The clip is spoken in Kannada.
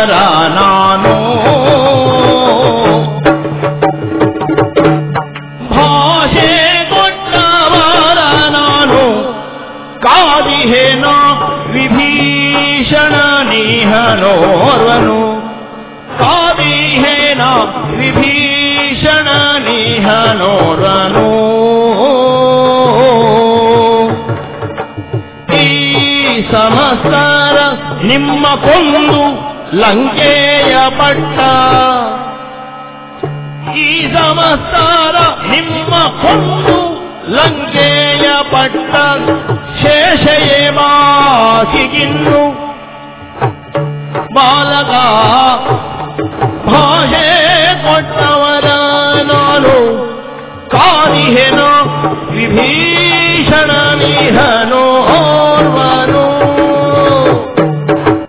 ಕೊಟ್ಟವರ ನಾನು ಭಾಷೆ ಕೊಟ್ಟವರ ನಾನು ಕಾದಿಹೇನ ವಿಭೀಷಣ ನಿಹನೋರ್ವನು ಕಾದಿಹೇನ ವಿಭೀಷಣ ನಿಹನೋರ್ವನು ಈ ಸಮಸ್ತರ ನಿಮ್ಮ ಕೊಂದು ಲಂಕೆಯ ಪಟ್ಟ ಈ ಸಮಸ್ತರ ನಿಮ್ಮ ಕೊಂದು ಲಂಕೆಯ ಪಟ್ಟ ಶೇಷಯೇ ಬಾಸಿಗಿನ್ನು ಬಾಲಕ ಭಾಷೆ ಕೊಟ್ಟವರ ನಾನು ಕಾದಿಹೆನು ವಿಭೀಷಣ ನಿಹ